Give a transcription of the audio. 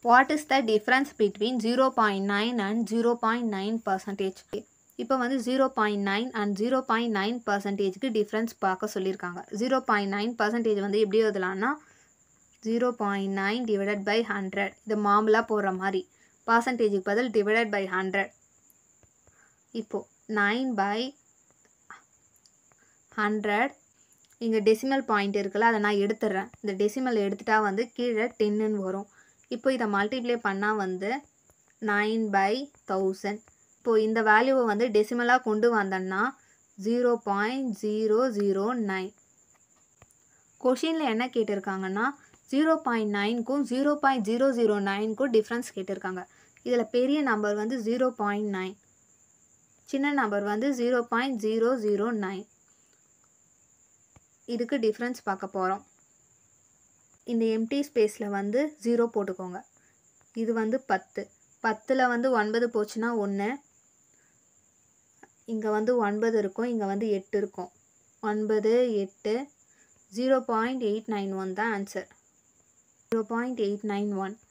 what is the difference between zero point nine and zero point nine percentage இப்போ வந்து zero point nine and zero point nine பர்சன்டேஜ்க்கு difference பார்க்க சொல்லியிருக்காங்க zero point nine percentage வந்து எப்படி எழுதலாம்னா zero point nine divided by hundred இது மாமூலாக போடுற மாதிரி பர்சன்டேஜுக்கு பதில் டிவைடட் பை ஹண்ட்ரட் இப்போது நைன் பை ஹண்ட்ரட் இங்கே டெசிமல் பாயிண்ட் இருக்குல்ல அதை நான் எடுத்துடுறேன் இந்த டெசிமல் எடுத்துட்டா வந்து கீழே டென்னுன்னு வரும் இப்போ இதை மல்டிப்ளை பண்ணால் வந்து நைன் பை தௌசண்ட் இப்போது இந்த வேல்யூவை வந்து டெசிமலாக கொண்டு வந்தோன்னா zero point zero zero nine கொஷினில் என்ன கேட்டிருக்காங்கன்னா ஜீரோ பாயிண்ட் நைனுக்கும் ஜீரோ பாயிண்ட் ஜீரோ ஜீரோ நைனுக்கும் டிஃப்ரென்ஸ் கேட்டிருக்காங்க இதில் பெரிய நம்பர் வந்து ஜீரோ பாயிண்ட் நைன் சின்ன நம்பர் வந்து zero point zero zero nine இதுக்கு டிஃப்ரென்ஸ் பார்க்க போகிறோம் இந்த எம்டி ஸ்பேஸில் வந்து ஜீரோ போட்டுக்கோங்க இது வந்து பத்து பத்தில் வந்து ஒன்பது போச்சுன்னா ஒன்று இங்கே வந்து ஒன்பது இருக்கும் இங்கே வந்து எட்டு இருக்கும் ஒன்பது எட்டு zero point eight nine one தான் answer zero point eight nine one